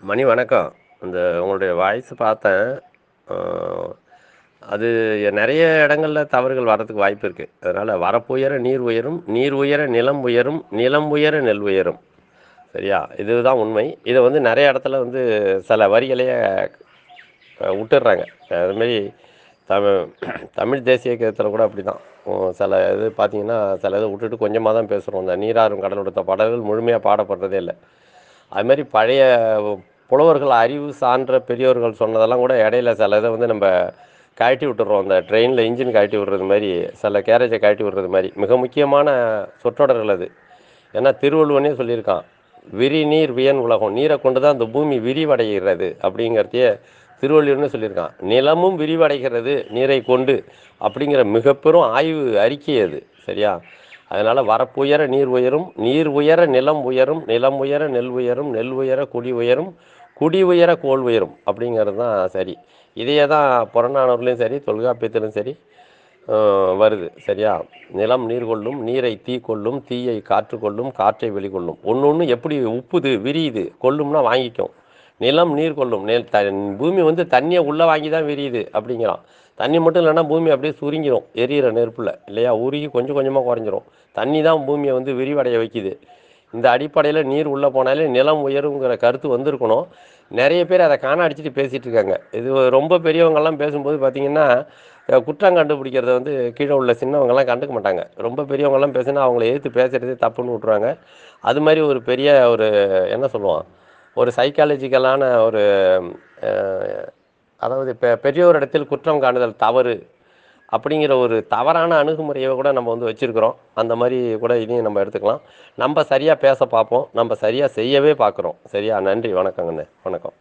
மணி வணக்கம் இந்த உங்களுடைய வாய்ஸ் பார்த்தேன் அது நிறைய இடங்கள்ல தவறுகள் வர்றதுக்கு வாய்ப்பு இருக்குது அதனால் வரப்புயர நீர் உயரும் நீர் உயர நிலம் உயரும் நிலம் உயர நெல் உயரும் சரியா இதுதான் உண்மை இதை வந்து நிறைய இடத்துல வந்து சில வரிகளையே அஹ், விட்டுடுறாங்க அதுமாரி தமிழ் தமிழ் தேசிய கீதத்தில் கூட அப்படி தான் சில இது பார்த்தீங்கன்னா சில இது விட்டுட்டு கொஞ்சமாக தான் பேசுகிறோம் இந்த நீராறும் கடல் கொடுத்த பாடல்கள் முழுமையாக பாடப்படுறதே இல்லை அது மாதிரி பழைய புலவர்கள் அறிவு சான்ற பெரியோர்கள் சொன்னதெல்லாம் கூட இடையில சில இதை வந்து நம்ம கழட்டி விட்டுறோம் அந்த ட்ரெயினில் இன்ஜின் கழட்டி விடுறது மாதிரி சில கேரேஜை கழட்டி விடுறது மாதிரி மிக முக்கியமான சொற்றொடர்கள் அது ஏன்னா திருவள்ளுவனே சொல்லியிருக்கான் விரி நீர் வியன் உலகம் நீரை கொண்டு தான் இந்த பூமி விரிவடைகிறது அப்படிங்கிறதையே திருவள்ளுவர்னு சொல்லியிருக்கான் நிலமும் விரிவடைகிறது நீரை கொண்டு அப்படிங்கிற மிகப்பெரும் ஆய்வு அறிக்கை அது சரியா அதனால் வரப்புயர நீர் உயரும் நீர் உயர நிலம் உயரும் நிலம் உயர நெல் உயரும் நெல் உயர குடி உயரும் குடி உயர கோல் உயரும் அப்படிங்கிறது தான் சரி இதையே தான் புறநானூர்லேயும் சரி தொல்காப்பியத்திலும் சரி அஹ், வருது சரியா நிலம் நீர் கொள்ளும் நீரை தீ கொள்ளும் தீயை காற்று கொள்ளும் காற்றை வெளிக்கொள்ளும் ஒன்று ஒன்று எப்படி உப்புது விரியுது கொள்ளும்னா வாங்கிக்கும் நிலம் நீர் கொள்ளும் நெல் த பூமி வந்து தண்ணியை உள்ளே வாங்கி தான் விரியுது அப்படிங்கிறான் தண்ணி மட்டும் இல்லைன்னா பூமி அப்படியே சுருங்கிரும் எரியிற நெருப்பில் இல்லையா உருகி கொஞ்சம் கொஞ்சமாக குறைஞ்சிரும் தண்ணி தான் பூமியை வந்து விரிவடைய வைக்குது இந்த அடிப்படையில் நீர் உள்ளே போனாலே நிலம் உயருங்கிற கருத்து வந்திருக்கணும் நிறைய பேர் அதை காண அடிச்சுட்டு பேசிகிட்டு இருக்காங்க இது ரொம்ப பெரியவங்கெல்லாம் பேசும்போது பார்த்தீங்கன்னா அஹ், குற்றம் கண்டுபிடிக்கிறத வந்து கீழே உள்ள சின்னவங்கெல்லாம் கண்டுக்க மாட்டாங்க ரொம்ப பெரியவங்கெல்லாம் பேசுனா அவங்கள எதிர்த்து பேசுகிறதே தப்புன்னு விட்ருவாங்க அது மாதிரி ஒரு பெரிய ஒரு என்ன சொல்லுவான் ஒரு சைக்காலஜிக்கலான ஒரு அஹ், அதாவது பெ பெரியோரிடத்தில் குற்றம் காணுதல் தவறு அப்படிங்கிற ஒரு தவறான அணுகுமுறையை கூட நம்ம வந்து வச்சுருக்கிறோம் அந்த மாதிரி கூட இதையும் நம்ம எடுத்துக்கலாம் நம்ம சரியாக பேச பார்ப்போம் நம்ம சரியாக செய்யவே பார்க்குறோம் சரியா நன்றி வணக்கங்கண்ணே வணக்கம்